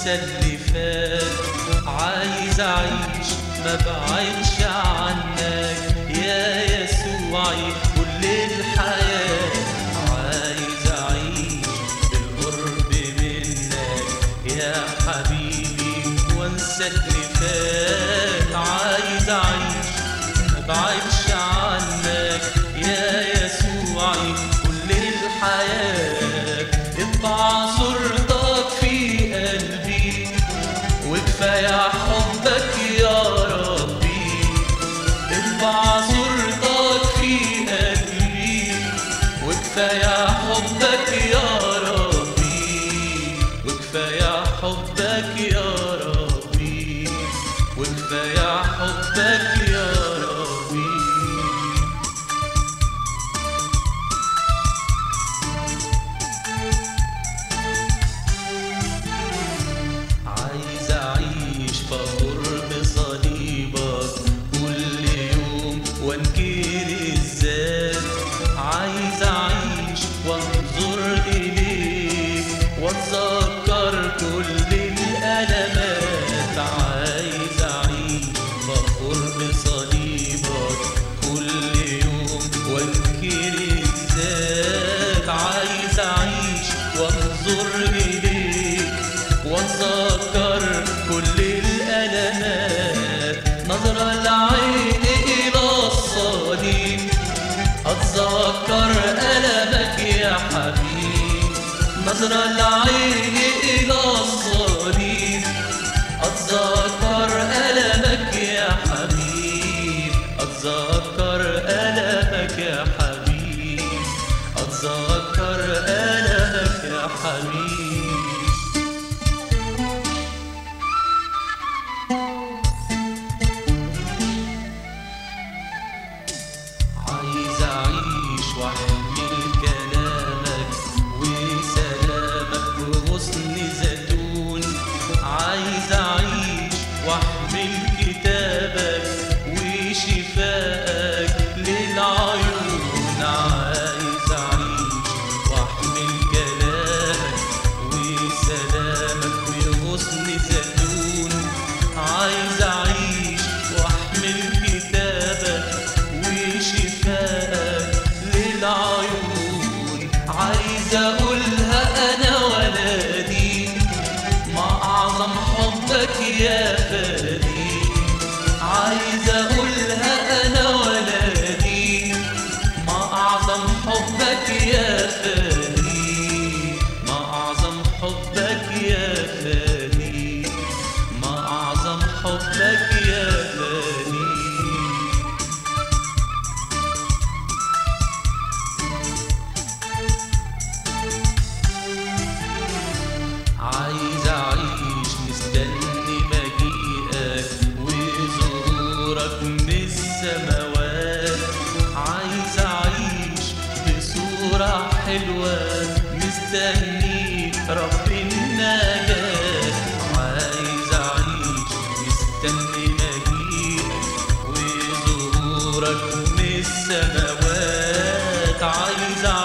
وانسى اللي فات عايز اعيش ما بعدش عنك يا يسوعي كل الحياة عايز اعيش بالقرب منك يا حبيبي وانسى اللي فات عايز اعيش ما بعدش عنك يا يسوعي كل الحياة اطبع صورتك في قلبي وكفاية حبك يا ربي اطبع صورتك في قلبي وكفاية حبك يا ربي وكفاية حبك يا ربي وكفاية حبك يا ربي عايز اعيش فخور بصليبك كل يوم وانكر الذات عايز اعيش وانظر اليك واتذكر كل الالمات عايز اعيش فخور بصليبك كل يوم وانكر الذات عايز اعيش وانظر اليك واتذكر كل الالمات نظرة العين الى الصليب اتذكر المك يا حبيب نظرة العين الى الصليب اتذكر المك يا حبيب اتذكر المك يا حبيب اتذكر المك يا حبيب عايز أعيش وأحمل كلامك وسلامك وغصن زيتون عايز أعيش وأحمل كتابك وشفائك للعيون عايز أعيش وأحمل كلامك وسلامك وغصن زيتون عايز أعيش وأحمل كتابك وشفاءك للعيون عايز أقولها أنا ولدي ما أعظم حبك يا فادي عايز أقولها أنا ولدي ما أعظم حبك يا فادي ما أعظم حبك يا فادي ما أعظم حبك يا فادي عايز أعيش مستني مجيئك وظهورك من السماوات عايز أعيش بصورة حلوة مستني رب النجاة عايز أعيش مستني مجيئك وظهورك من السماوات عايز